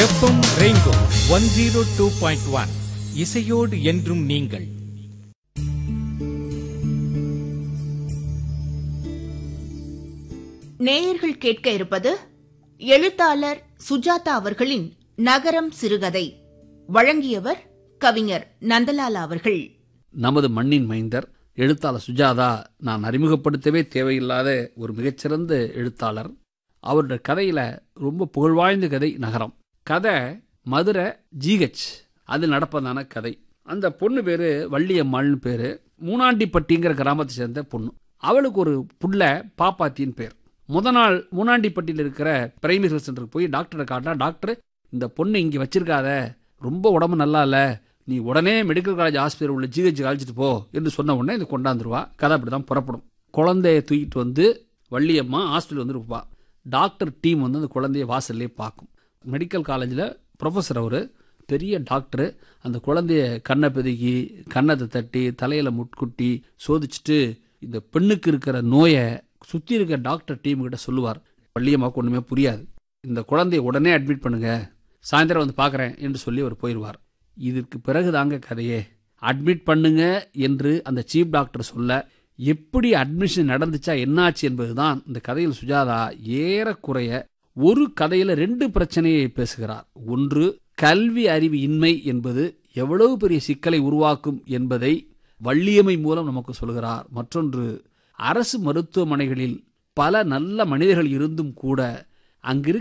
FM rainbow one zero two point one இசையோடு என்றும் நீங்கள் நேயர்கள் கேட்க இருப்பது எழுத்தாளர் சுஜாதா அவர்களின் நகரம் சிறுகதை வழங்கியவர் கவிஞர் நந்தலாலா அவர்கள் நமது மண்ணின் மைந்தர் எழுத்தாளர் சுஜாதா நான் அறிமுகப்படுத்தவே தேவையில்லாத ஒரு மிகச்சிறந்த எழுத்தாளர் அவருடைய கதையில ரொம்ப புகழ்வாய்ந்த கதை நகரம் கதை மதுரை ஜிஹெச் அது நடப்பதான கதை அந்த பொண்ணு பேரு வள்ளியம்மாள்னு பேரு மூணாண்டிப்பட்டிங்கிற கிராமத்தை சேர்ந்த பொண்ணு அவளுக்கு ஒரு புள்ள பாப்பாத்தின்னு பேர் முத நாள் மூணாண்டிப்பட்டியில் இருக்கிற பிரைமரி ஹெல்த் சென்டருக்கு போய் டாக்டரை காட்டினா டாக்டர் இந்த பொண்ணு இங்கே வச்சிருக்காத ரொம்ப உடம்பு நல்லா இல்லை நீ உடனே மெடிக்கல் காலேஜ் ஹாஸ்பிட்டல் உள்ள ஜிஹெச் அழைச்சிட்டு போ என்று சொன்ன உடனே இது கொண்டாந்துருவா கதை அப்படி தான் புறப்படும் குழந்தைய தூக்கிட்டு வந்து வள்ளியம்மா ஹாஸ்பிட்டல் வந்து இருப்பா டாக்டர் டீம் வந்து அந்த குழந்தைய வாசல்லே பார்க்கும் மெடிக்கல் காலேஜில் ப்ரொஃபஸர் அவர் பெரிய டாக்டர் அந்த குழந்தைய கண்ணை பிதுக்கி கன்னத்தை தட்டி தலையில் முட்குட்டி சோதிச்சுட்டு இந்த பெண்ணுக்கு இருக்கிற நோயை சுற்றி இருக்கிற டாக்டர் டீம் கிட்ட சொல்லுவார் வள்ளியம்மாவுக்கு ஒன்றுமே புரியாது இந்த குழந்தைய உடனே அட்மிட் பண்ணுங்க சாயந்தரம் வந்து பார்க்குறேன் என்று சொல்லி அவர் போயிடுவார் இதற்கு பிறகு தாங்க கதையே அட்மிட் பண்ணுங்க என்று அந்த சீஃப் டாக்டர் சொல்ல எப்படி அட்மிஷன் நடந்துச்சா என்னாச்சு என்பதுதான் இந்த கதையில் சுஜாதா ஏறக்குறைய ஒரு கதையில ரெண்டு பிரச்சனையை பேசுகிறார் ஒன்று கல்வி அறிவு இன்மை என்பது எவ்வளவு பெரிய சிக்கலை உருவாக்கும் என்பதை வள்ளியமை மூலம் நமக்கு சொல்கிறார் மற்றொன்று அரசு மருத்துவமனைகளில் பல நல்ல மனிதர்கள் இருந்தும் கூட அங்கிருக்க